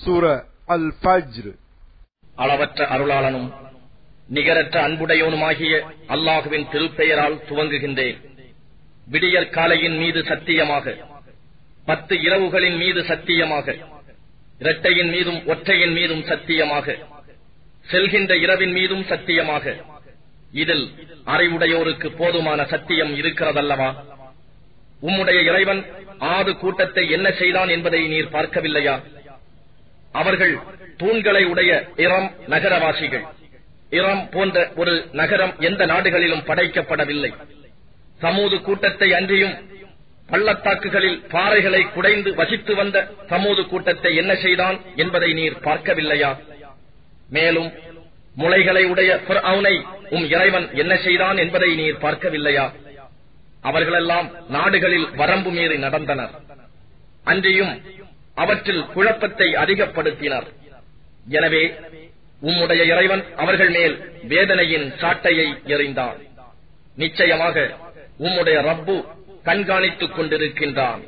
சூர அல் ஃபஜ்ர் அளவற்ற அருளாளனும் நிகரற்ற அன்புடையவனுமாகிய அல்லாஹுவின் திருப்பெயரால் துவங்குகின்றேன் விடியற் காலையின் மீது சத்தியமாக பத்து இரவுகளின் மீது சத்தியமாக இரட்டையின் மீதும் ஒற்றையின் மீதும் சத்தியமாக செல்கின்ற இரவின் மீதும் சத்தியமாக இதில் அறிவுடையோருக்கு போதுமான சத்தியம் இருக்கிறதல்லவா உம்முடைய இறைவன் ஆறு கூட்டத்தை என்ன செய்தான் என்பதை நீர் பார்க்கவில்லையா அவர்கள் தூண்களை உடைய இரம் நகரவாசிகள் இரம் போன்ற ஒரு நகரம் எந்த நாடுகளிலும் படைக்கப்படவில்லை சமூது கூட்டத்தை அன்றியும் பள்ளத்தாக்குகளில் பாறைகளை குடைந்து வசித்து வந்த சமூது கூட்டத்தை என்ன செய்தான் என்பதை நீர் பார்க்கவில்லையா மேலும் முளைகளை உடைய அவனை உம் இறைவன் என்ன செய்தான் என்பதை நீர் பார்க்கவில்லையா அவர்களெல்லாம் நாடுகளில் வரம்பு மீறி நடந்தனர் அன்றியும் அவற்றில் குழப்பத்தை அதிகப்படுத்தினர் எனவே உம்முடைய இறைவன் அவர்கள் மேல் வேதனையின் சாட்டையை எறிந்தான் நிச்சயமாக உம்முடைய ரப்பு கண்காணித்துக் கொண்டிருக்கின்றான்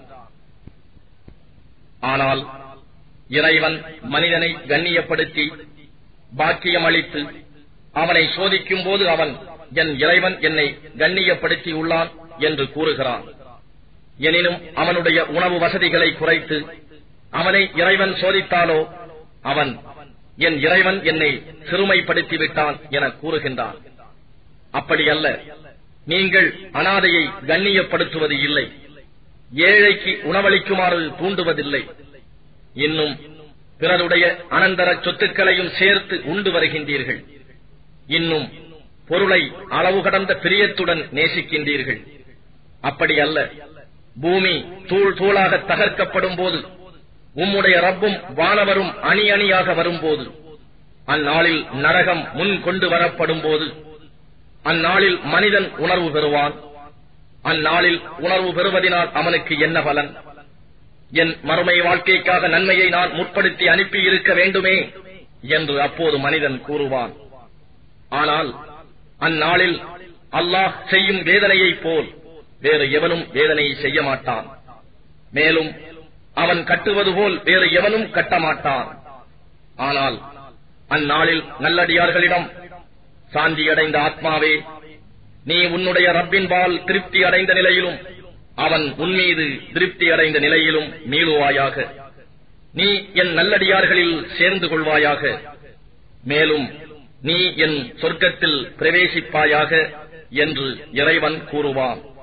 ஆனால் இறைவன் மனிதனை கண்ணியப்படுத்தி பாக்கியம் அளித்து அவனை சோதிக்கும் போது அவன் என் இறைவன் என்னை கண்ணியப்படுத்தி உள்ளான் என்று கூறுகிறான் எனினும் அவனுடைய உணவு வசதிகளை குறைத்து அவனை இறைவன் சோதித்தாலோ அவன் என் இறைவன் என்னை சிறுமைப்படுத்தி விட்டான் என கூறுகின்றான் அப்படியல்ல நீங்கள் அனாதையை கண்ணியப்படுத்துவது இல்லை ஏழைக்கு உணவளிக்குமாறு தூண்டுவதில்லை இன்னும் பிறருடைய அனந்தர சொத்துக்களையும் சேர்த்து உண்டு வருகின்றீர்கள் இன்னும் பொருளை அளவு கடந்த பிரியத்துடன் நேசிக்கின்றீர்கள் அப்படி அல்ல பூமி தூள் தூளாக தகர்க்கப்படும் போது உம்முடைய ரப்பும் வானவரும் அணி அணியாக வரும்போது அந்நாளில் நரகம் முன் கொண்டு வரப்படும் போது அந்நாளில் மனிதன் உணர்வு பெறுவான் அந்நாளில் உணர்வு பெறுவதனால் அவனுக்கு என்ன பலன் என் மறுமை வாழ்க்கைக்காக நன்மையை நான் முற்படுத்தி அனுப்பி இருக்க வேண்டுமே என்று அப்போது மனிதன் கூறுவான் ஆனால் அந்நாளில் அல்லாஹ் செய்யும் வேதனையைப் போல் வேறு எவனும் வேதனை செய்ய மாட்டான் மேலும் அவன் கட்டுவது போல் வேறு எவனும் கட்டமாட்டான் ஆனால் அந்நாளில் நல்லடியார்களிடம் சாந்தியடைந்த ஆத்மாவே நீ உன்னுடைய ரப்பின்பால் திருப்தி அடைந்த நிலையிலும் அவன் உன்மீது திருப்தி அடைந்த நிலையிலும் மீளுவாயாக நீ என் நல்லடியார்களில் சேர்ந்து கொள்வாயாக மேலும் நீ என் சொர்க்கத்தில் பிரவேசிப்பாயாக என்று இறைவன் கூறுவான்